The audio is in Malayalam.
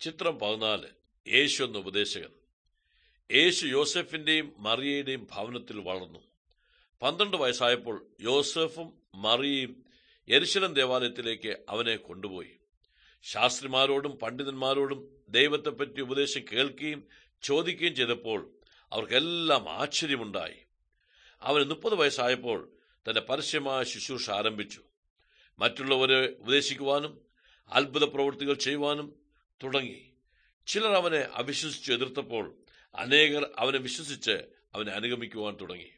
ചിത്രം പതിനാല് യേശു എന്ന ഉപദേശകൻ യേശു യോസെഫിന്റെയും മറിയയുടെയും ഭവനത്തിൽ വളർന്നു പന്ത്രണ്ട് വയസ്സായപ്പോൾ യോസെഫും മറിയയും യെരുശലം ദേവാലയത്തിലേക്ക് അവനെ കൊണ്ടുപോയി ശാസ്ത്രിമാരോടും പണ്ഡിതന്മാരോടും ദൈവത്തെപ്പറ്റി ഉപദേശം കേൾക്കുകയും ചോദിക്കുകയും ചെയ്തപ്പോൾ അവർക്കെല്ലാം ആശ്ചര്യമുണ്ടായി അവന് മുപ്പത് വയസ്സായപ്പോൾ തന്റെ പരസ്യമായ ശുശ്രൂഷ ആരംഭിച്ചു മറ്റുള്ളവരെ ഉപദേശിക്കുവാനും അത്ഭുത പ്രവൃത്തികൾ ചെയ്യുവാനും തുടങ്ങി ചിലർ അവനെ അവിശ്വസിച്ച് എതിർത്തപ്പോൾ അനേകർ അവനെ വിശ്വസിച്ച് അവനെ അനുഗമിക്കുവാൻ തുടങ്ങി